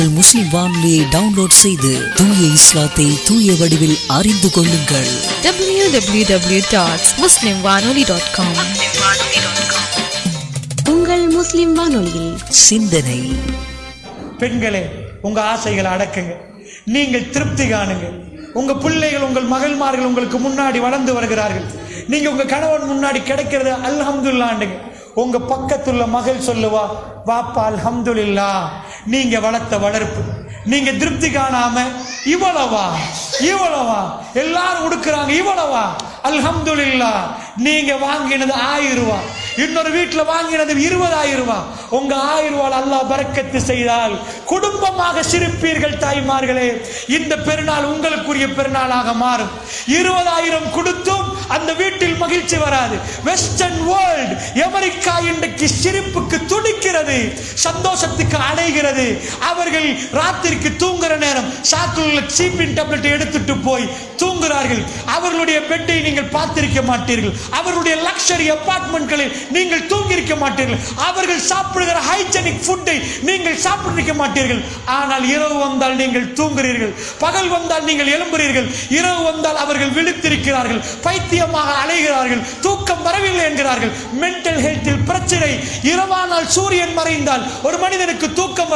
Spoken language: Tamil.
முஸ்லிம் வானொலியை டவுன்லோட் செய்து தூய இஸ்லாத்தை தூய வடிவில் அறிந்து கொள்ளுங்கள் www.muslimwanoli.com உங்கள் முஸ்லிம் வானொலியில் சிந்தனை பெண்களே உங்க ஆசைகளை அடக்குங்க நீங்கள் திருப்தி காணுங்க உங்க பிள்ளைகள் உங்கள் மகள்மார்கள் உங்களுக்கு முன்னாடி வளர்ந்து வருகிறார்கள் நீங்க உங்க கணவன் முன்னாடி கிடைக்கிறது அல்ஹம்துல்லாண்டுங்க உங்க பக்கத்துள்ள மகள் சொல்லுவா வாப்பா அல்ஹம்துலில்லா நீங்க வளர்த்த வளர்ப்பு நீங்க திருப்தி காணாம இவ்வளவா இவ்வளவா எல்லாரும் உடுக்குறாங்க இவ்வளவா அல்ஹம்துலில்லா நீங்க வாங்கினது ஆயிரம் ரூபாய் இன்னொரு வீட்டுல வாங்கினது இருபதாயிரம் ரூபாய் உங்க ஆயிரம் ரூபாய் அல்லாஹ் பறக்கத்து செய்தால் குடும்பமாக சிரிப்பீர்கள் தாய்மார்களே இந்த பெருநாள் உங்களுக்குரிய பெருநாளாக மாறும் இருபதாயிரம் கொடுத்தும் அந்த வீட்டில் மகிழ்ச்சி வராது வெஸ்டர்ன் வேர்ல்ட் அமெரிக்கா இன்றைக்கு சிரிப்புக்கு துடிக்கிறது சந்தோஷத்துக்கு அடைகிறது அவர்கள் ராத்திரிக்கு தூங்குற நேரம் சாக்குள்ள சீப்பின் டேப்லெட் எடுத்துட்டு போய் தூங்குகிறார்கள் அவர்களுடைய பெட்டை நீங்கள் பார்த்திருக்க மாட்டீர்கள் அவர்களுடைய லக்ஸரி அபார்ட்மெண்ட்களில் நீங்கள் தூங்கியிருக்க மாட்டீர்கள் அவர்கள் சாப்பிடுகிற ஹைஜெனிக் ஃபுட்டை நீங்கள் சாப்பிட்டிருக்க மாட்டீர்கள் ஆனால் இரவு வந்தால் நீங்கள் தூங்குகிறீர்கள் பகல் வந்தால் நீங்கள் எழும்புகிறீர்கள் இரவு வந்தால் அவர்கள் விழித்திருக்கிறார்கள் பைத்தியமாக அலைகிறார்கள் தூக்கம் வரவில்லை என்கிறார்கள் மென்டல் ஹெல்த்தில் பிரச்சனை இரவானால் சூரியன் மறைந்தால் ஒரு மனிதனுக்கு தூக்கம் வர